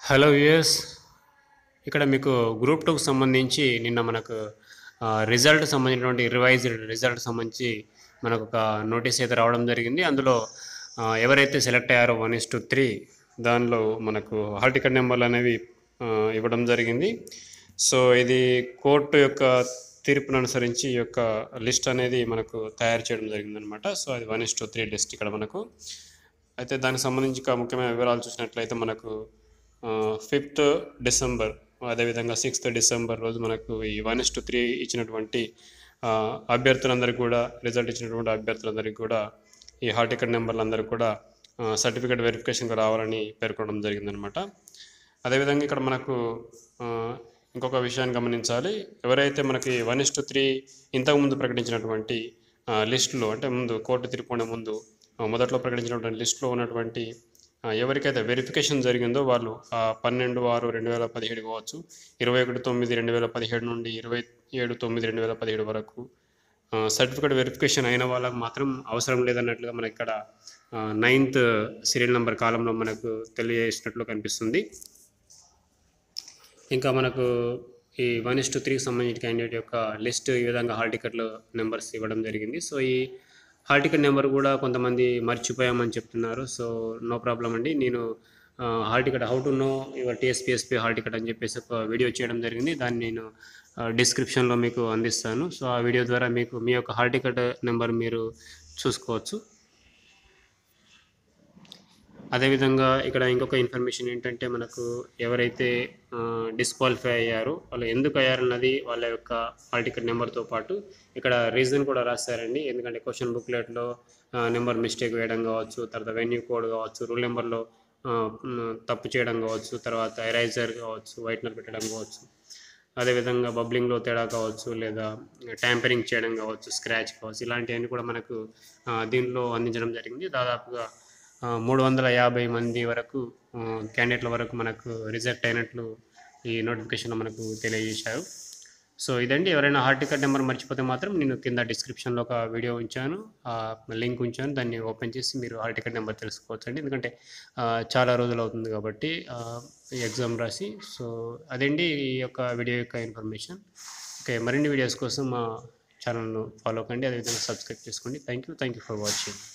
hello viewers ఇక్కడ మీకు group టూకి సంబంధించి నిన్న మనకు ఆ, రిజల్ట్ సంబంధించినటువంటి రివైజ్డ్ రిజల్ట్ సంబంధించి మనకు ఒక నోటీస్ అయితే రావడం జరిగింది అందులో ఆ, ఎవరైతే సెలెక్ట్ అయ్యారో వన్ ఇస్ టు త్రీ దానిలో మనకు హాల్ టికెట్ నెంబర్లు అనేవి ఆ, ఇవ్వడం జరిగింది సో ఇది కోర్టు యొక్క తీర్పును అనుసరించి ఈ యొక్క లిస్ట్ అనేది మనకు తయారు చేయడం జరిగిందనమాట సో అది one is two three list ఇక్కడ మనకు అయితే దానికి సంబంధించి ఇంకా ముఖ్యమైన వివరాలు చూసినట్లయితే మనకు ఫిఫ్త్ డిసెంబర్ అదేవిధంగా సిక్స్త్ డిసెంబర్ రోజు మనకు ఈ వన్ ఇస్ టు త్రీ ఇచ్చినటువంటి ఆ, అభ్యర్థులందరికీ కూడా రిజల్ట్ ఇచ్చినటువంటి అభ్యర్థులందరికీ కూడా ఈ హాల్ టికెట్ నెంబర్లందరూ కూడా సర్టిఫికేట్ వెరిఫికేషన్కి రావాలని పేర్కొనడం జరిగిందనమాట అదేవిధంగా ఇక్కడ మనకు ఆ, ఇంకొక విషయాన్ని గమనించాలి ఎవరైతే మనకి వన్ ఇస్ టు త్రీ ఇంతకుముందు ప్రకటించినటువంటి ఆ, లిస్టులో అంటే ముందు కోర్టు తీర్పునే ముందు ఆ, మొదట్లో ప్రకటించినటువంటి లిస్టులో ఉన్నటువంటి ఆ, ఎవరికైతే వెరిఫికేషన్ జరిగిందో వాళ్ళు ఆ, పన్నెండు ఆరు రెండు వేల పదిహేడు కావచ్చు ఇరవై ఒకటి తొమ్మిది రెండు వేల పదిహేడు నుండి ఇరవై ఏడు తొమ్మిది రెండు వేల పదిహేడు వరకు సర్టిఫికేట్ వెరిఫికేషన్ అయిన వాళ్ళకి మాత్రం అవసరం లేదన్నట్లుగా మనకి ఇక్కడ నైన్త్ సీరియల్ నెంబర్ కాలంలో మనకు తెలియజేసినట్లు కనిపిస్తుంది ఇంకా మనకు ఈ వన్ ఇస్ టు త్రీకి సంబంధించిన క్యాండిడేట్ యొక్క లిస్ట్ ఈ విధంగా హాల్ టికెట్లు నెంబర్స్ ఇవ్వడం జరిగింది సో ఈ హాల్ టికెట్ నెంబర్ కూడా కొంతమంది మర్చిపోయామని చెప్తున్నారు సో నో ప్రాబ్లం అండి నేను hall ticket how to know your TSPSC hall ticket అని చెప్పేసి ఒక వీడియో చేయడం జరిగింది దాన్ని నేను డిస్క్రిప్షన్లో మీకు అందిస్తాను సో ఆ వీడియో ద్వారా మీకు మీ యొక్క హాల్ టికెట్ నెంబర్ మీరు చూసుకోవచ్చు అదేవిధంగా ఇక్కడ ఇంకొక ఇన్ఫర్మేషన్ ఏంటంటే మనకు ఎవరైతే డిస్క్వాలిఫై అయ్యారో వాళ్ళు ఎందుకు అయ్యారన్నది వాళ్ళ యొక్క హాల్ టికెట్ నెంబర్తో పాటు ఇక్కడ రీజన్ కూడా రాశారండి ఎందుకంటే క్వశ్చన్ బుక్లెట్లో నెంబర్ మిస్టేక్ వేయడం కావచ్చు తర్వాత వెన్యూ కోడ్ కావచ్చు రూల్ నెంబర్లో తప్పు చేయడం కావచ్చు తర్వాత ఎరైజర్ కావచ్చు వైట్నర్ పెట్టడం కావచ్చు అదేవిధంగా బబ్లింగ్లో తేడా కావచ్చు లేదా ట్యాంపరింగ్ చేయడం కావచ్చు స్క్రాచ్ కావచ్చు ఇలాంటివన్నీ కూడా మనకు ఆ, దీంట్లో అందించడం జరిగింది దాదాపుగా ఆ, మూడు వందల యాభై మంది వరకు ఆ, క్యాండిడేట్ల వరకు మనకు రిజెక్ట్ అయినట్లు ఈ నోటిఫికేషన్లో మనకు తెలియజేశారు సో ఇదండి ఎవరైనా హాల్ టికెట్ నెంబర్ మర్చిపోతే మాత్రం నేను కింద డిస్క్రిప్షన్లో ఒక వీడియో ఉంచాను ఆ లింక్ ఉంచాను దాన్ని ఓపెన్ చేసి మీరు హాల్ టికెట్ నెంబర్ తెలుసుకోవచ్చు అండి ఎందుకంటే ఆ, చాలా రోజులు అవుతుంది కాబట్టి ఆ, ఈ ఎగ్జామ్ రాసి సో అదండి ఈ యొక్క వీడియో యొక్క ఇన్ఫర్మేషన్ ఓకే మరిన్ని వీడియోస్ కోసం మా ఛానల్ను ఫాలో కండి అదేవిధంగా సబ్స్క్రైబ్ చేసుకోండి thank you thank you for watching